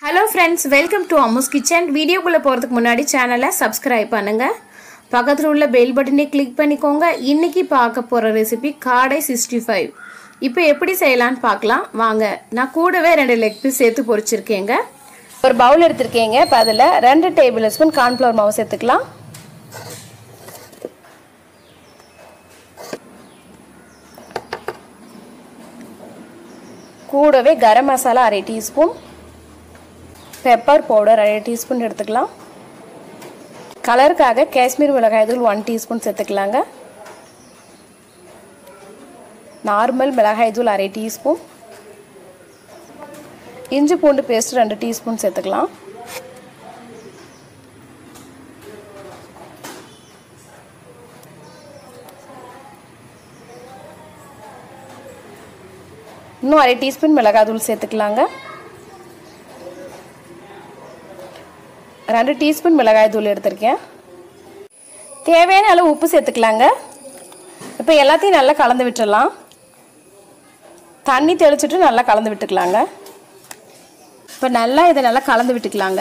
hello friends welcome to Ammu's kitchen வீடியோக்குள்ளே போகிறதுக்கு முன்னாடி சேனலை சப்ஸ்கிரைப் பண்ணுங்கள் பக்கத்தில் உள்ள பெல் பட்டனை கிளிக் பண்ணிக்கோங்க இன்னைக்கு பார்க்க போகிற ரெசிபி காடை சிக்ஸ்டி ஃபைவ் இப்போ எப்படி செய்யலான்னு பார்க்கலாம் வாங்க நான் கூடவே ரெண்டு லெக் பீஸ் சேர்த்து பொரிச்சிருக்கேங்க ஒரு பவுல் எடுத்திருக்கேங்க இப்போ அதில் ரெண்டு டேபிள் ஸ்பூன் கார்ன்ஃப்ளவர் மாவு சேர்த்துக்கலாம் கூடவே கரம் மசாலா அரை டீஸ்பூன் பெப்பர் பவுடர் அரை டீஸ்பூன் எடுத்துக்கலாம் கலருக்காக காஷ்மீர் மிளகாய் தூள் ஒன் டீஸ்பூன் சேர்த்துக்கலாங்க நார்மல் மிளகாய் தூள் அரை டீஸ்பூன் இஞ்சி பூண்டு பேஸ்ட் ரெண்டு டீஸ்பூன் சேர்த்துக்கலாம் இன்னும் அரை டீஸ்பூன் மிளகாய் தூள் சேர்த்துக்கலாங்க ரெண்டு டீஸ்பூன் மிளகாய் தூள் எடுத்திருக்கேன் தேவையான அளவு உப்பு சேர்த்துக்கலாங்க இப்போ எல்லாத்தையும் நல்லா கலந்து விட்டுடலாம் தண்ணி தெளிச்சுட்டு நல்லா கலந்து விட்டுக்கலாங்க இப்போ நல்லா இதை நல்லா கலந்து விட்டுக்கலாங்க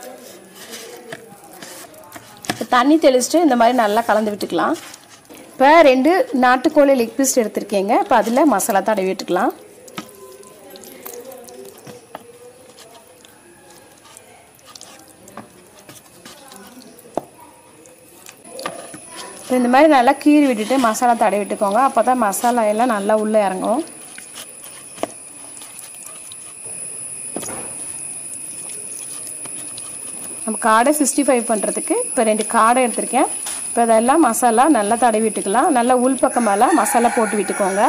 இப்போ தண்ணி தெளிச்சுட்டு இந்த மாதிரி நல்லா கலந்து விட்டுக்கலாம் இப்போ ரெண்டு நாட்டுக்கோழி லெக் பீஸ் எடுத்திருக்கேங்க இப்போ அதில் மசாலா தடவி விட்டுக்கலாம் இந்த மாதிரி நல்லா கீறி விட்டுட்டு மசாலா தடவி விட்டுக்கோங்க அப்போ தான் மசாலா எல்லாம் நல்லா உள்ளே இறங்கும் நம்ம காடை சிக்ஸ்டி ஃபைவ் பண்ணுறதுக்கு இப்போ ரெண்டு காடை எடுத்திருக்கேன் இப்போ இதெல்லாம் மசாலா நல்லா தடவி விட்டுக்கலாம் நல்லா உள் பக்கமெல்லாம் மசாலா போட்டு விட்டுக்கோங்க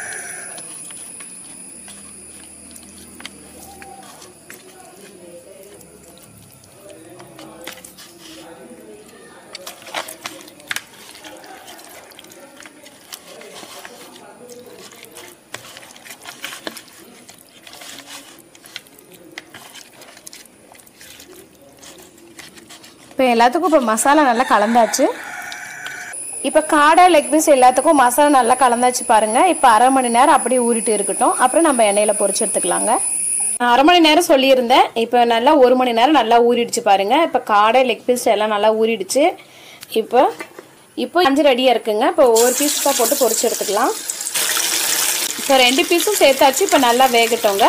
இப்போ எல்லாத்துக்கும் இப்போ மசாலா நல்லா கலந்தாச்சு இப்போ காடை லெக் பீஸ் எல்லாத்துக்கும் மசாலா நல்லா கலந்தாச்சு பாருங்கள் இப்போ அரை மணி நேரம் அப்படியே ஊறிட்டு இருக்கட்டும் அப்புறம் நம்ம எண்ணெயில் பொரிச்சு எடுத்துக்கலாங்க அரை மணி நேரம் சொல்லியிருந்தேன் இப்போ நல்லா ஒரு மணி நேரம் நல்லா ஊறிடுச்சு பாருங்கள் இப்போ காடை லெக் பீஸ் எல்லாம் நல்லா ஊறிடுச்சு இப்போ இப்போ அஞ்சு ரெடியாக இருக்குங்க இப்போ ஒவ்வொரு பீஸ் தான் போட்டு பொரிச்சு எடுத்துக்கலாம் இப்போ ரெண்டு பீஸும் சேர்த்தாச்சு இப்போ நல்லா வேகட்டோங்க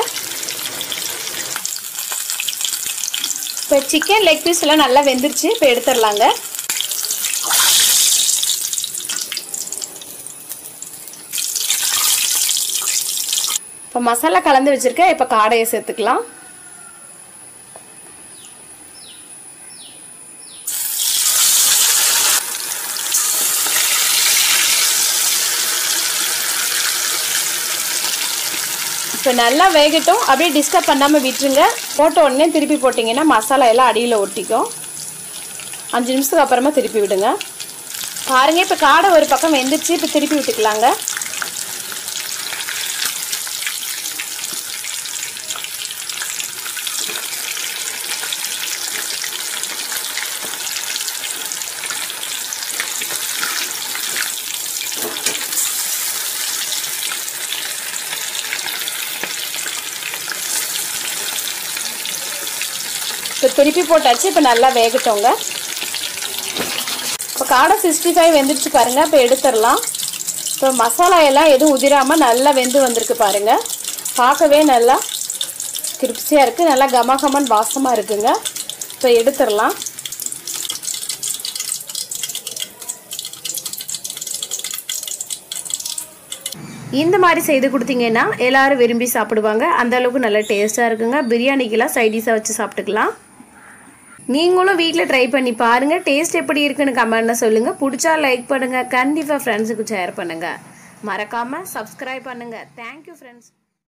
இப்போ சிக்கன் லெக் பீஸ் எல்லாம் நல்லா வெந்துருச்சு இப்போ எடுத்துடலாங்க இப்போ மசாலா கலந்து வச்சுருக்கேன் இப்போ காடையை சேர்த்துக்கலாம் இப்போ நல்லா வேகட்டும் அப்படியே டிஸ்டர்ப் பண்ணாமல் விட்டுருங்க போட்ட உடனே திருப்பி போட்டிங்கன்னா மசாலா எல்லாம் அடியில் ஒட்டிக்கும் அஞ்சு நிமிஷத்துக்கு அப்புறமா திருப்பி விடுங்க பாருங்கள் இப்போ காடை ஒரு பக்கம் வெந்துருச்சு இப்போ திருப்பி விட்டுக்கலாங்க இப்போ திருப்பி போட்டாச்சு இப்போ நல்லா வேகட்டோங்க இப்போ காடை சிக்ஸ்டி ஃபைவ் வெந்துருச்சு பாருங்கள் இப்போ எடுத்துடலாம் இப்போ மசாலா எல்லாம் எதுவும் உதிராமல் நல்லா வெந்து வந்திருக்கு பாருங்கள் பார்க்கவே நல்லா கிரிப்ஸியாக இருக்குது நல்லா கமகமன் வாசமாக இருக்குங்க இப்போ எடுத்துடலாம் இந்த மாதிரி செய்து கொடுத்தீங்கன்னா எல்லாரும் விரும்பி சாப்பிடுவாங்க அந்த அளவுக்கு நல்ல டேஸ்ட்டாக இருக்குங்க பிரியாணிக்கெல்லாம் சைடிஷாக வச்சு சாப்பிட்டுக்கலாம் நீங்களும் வீட்டில் ட்ரை பண்ணி பாருங்கள் டேஸ்ட் எப்படி இருக்குன்னு கமெண்ட்டில் சொல்லுங்கள் பிடிச்சா லைக் பண்ணுங்கள் கண்டிப்பாக ஃப்ரெண்ட்ஸுக்கு ஷேர் பண்ணுங்கள் மறக்காமல் சப்ஸ்கிரைப் பண்ணுங்கள் தேங்க்யூ ஃப்ரெண்ட்ஸ்